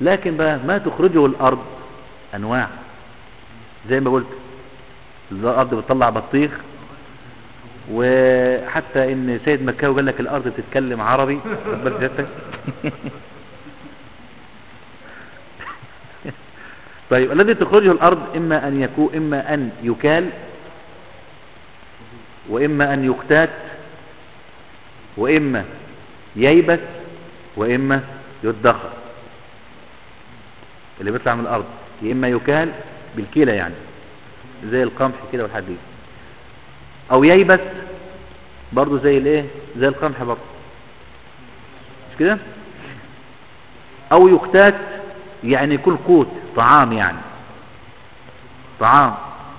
لكن بقى ما تخرجه الارض انواع زي ما قلت الارض بتطلع بطيخ وحتى ان سيد مكاوي قال لك الارض بتتكلم عربي خد بالك سيادتك؟ طيب الذي تخرجه الارض اما ان يكون اما ان يكال واما ان يقتات واما ييبس واما يدخر اللي بيطلع من الارض يا اما يكال بالكيلة يعني زي القمح كده والحديد او ييبس برضو زي الايه زي القمح برضو مش كده او يقتات يعني كل قوت طعام يعني طعام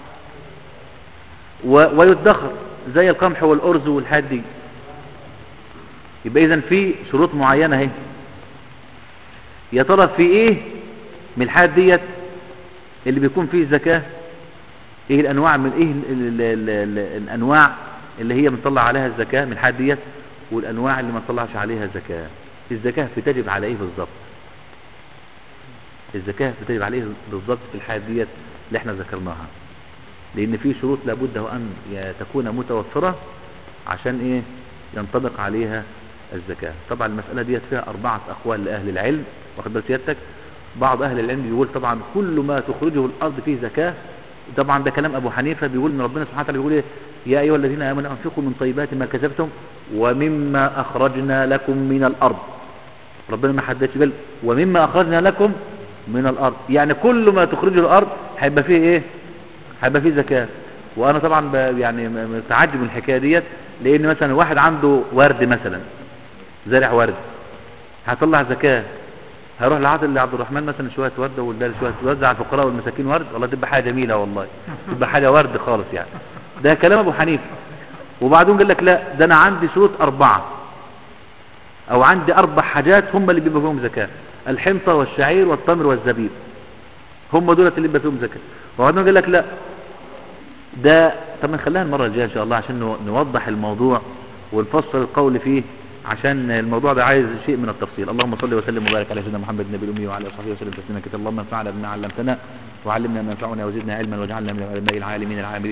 و... ويدخر زي القمح والارز والحاد دي يبقى اذا في شروط معينه اهي يا ترى في ايه من الحاد ديت اللي بيكون فيه زكاه ايه الانواع من ايه ال ال ال الانواع اللي هي بنطلع عليها الزكاه من الحاد ديت والانواع اللي ما نطلعش عليها زكاه الزكاه بتجب على ايه بالظبط الزكاه بتجب عليه بالظبط في الحال ديت اللي احنا ذكرناها لان في شروط لابد وان تكون متوفره عشان ايه ينطبق عليها الزكاه طبعا المساله ديت فيها اربعه اقوال لاهل العلم واخد بال سيادتك بعض اهل العلم بيقول طبعا كل ما تخرجه الارض فيه زكاه طبعا ده كلام ابو حنيفه بيقول ان ربنا سبحانه وتعالى بيقول ايه يا ايها الذين امنوا انفقوا من طيبات ما كسبتم ومما اخرجنا لكم من الارض ربنا ما حددش بال ومما اخرجنا لكم من الارض يعني كل ما تخرجه الارض هيبقى فيه ايه هيبقى فيه زكاه وانا طبعا ب- يعني م- متعجب من الحكايه ديت لان مثلا واحد عنده ورد مثلا زارع ورد هطلع زكاه هروح لعادل لعبد الرحمن مثلا شويه ورده وده شويه توزع على الفقراء والمساكين ورد والله تبقى حاجه جميله والله تبقى حاجه ورد خالص يعني ده كلام ابو حنيفه وبعدين قال لك لا ده انا عندي شروط اربعه او عندي اربع حاجات هم اللي بيبقى فيهم زكاه الحنطه والشعير والتمر والزبيب هم دولت اللي بيبقى فيهم زكاه وبعدين قال لك لا ده طب نخليها المره الجايه ان شاء الله عشان نو- نوضح الموضوع ونفصل القول فيه عشان الموضوع ده عايز شيء من التفصيل اللهم صل وسلم وبارك على سيدنا محمد النبي الامي وعلى اله وصحبه وسلم تسليما كثيرا اللهم انفعنا بما علمتنا وعلمنا ما ينفعنا وزدنا علما واجعلنا من العلماء العالمين العاملين